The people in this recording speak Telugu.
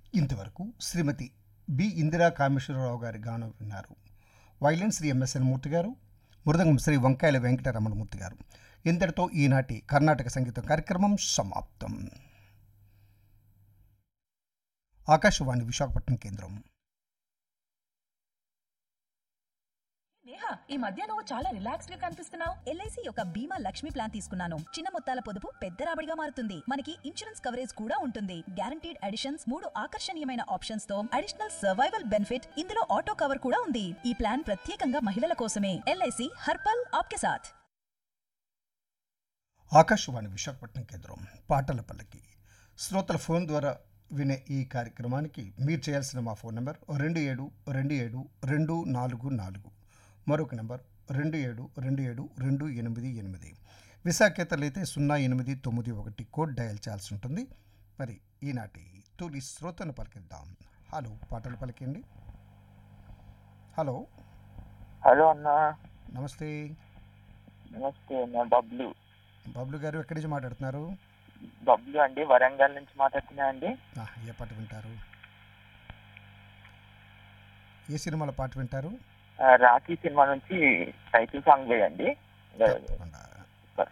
ఇంతవరకు శ్రీమతి బి ఇందిరా కామేశ్వరరావు గారి గానం విన్నారు వైలిన్ శ్రీ ఎంఎస్ఎన్ మూర్తి గారు మృదంగం శ్రీ వంకాయల వెంకటరమణమూర్తి గారు ఇంతటితో ఈనాటి కర్ణాటక సంగీతం కార్యక్రమం సమాప్తం ఆకాశవాణి విశాఖపట్నం కేంద్రం నేహా ఈ మధ్య నువ్వు చాలా రిలాక్స్డ్ గా కనిపిస్తున్నావు ఎల్ఐసి యొక్క బీమా లక్ష్మి ప్లాన్ తీసుకున్నాను చిన్న మొత్తాల పొదుపు పెద్ద రాబడిగా మారుతుంది మనకి ఇన్సూరెన్స్ కవరేజ్ కూడా ఉంటుంది గ్యారంటీడ్ అడిషన్స్ మూడు ఆకర్షణీయమైన ఆప్షన్స్ తో అడిషనల్ సర్వైవల్ బెనిఫిట్ ఇందులో ఆటో కవర్ కూడా ఉంది ఈ ప్లాన్ ప్రత్యేకంగా మహిళల కోసమే ఎల్ఐసి హర్పల్ ఆప్కే సాథ్ ఆకాశవాణి విశాఖపట్నం కేంద్రం పాటల పల్లకి శ్రోతల ఫోన్ ద్వారా వినే ఈ కార్యక్రమానికి మీరు చేయాల్సిన మా ఫోన్ నెంబర్ రెండు ఏడు రెండు ఏడు రెండు నాలుగు నాలుగు మరొక నెంబర్ రెండు ఏడు రెండు ఏడు రెండు ఎనిమిది ఎనిమిది విశాఖేతలు అయితే సున్నా ఎనిమిది తొమ్మిది ఒకటి కోడ్ డయల్ చేయాల్సి ఉంటుంది మరి ఈనాటి తొలి శ్రోతను పలికిద్దాం హలో పాటలు పలికండి హలో హలో అన్న నమస్తే నమస్తే అన్న బబ్లు బాబులు గారు ఎక్కడి నుంచి మాట్లాడుతున్నారు బబ్లు అండి వరంగల్ నుంచి మాట్లాడుతున్నా అండి ఆ, ఏ పాట వింటారు ఏ సినిమాల పాట వింటారు ఆ, రాఖీ సినిమా నుంచి టైటిల్ సాంగ్ వేయండి తప్పకుండా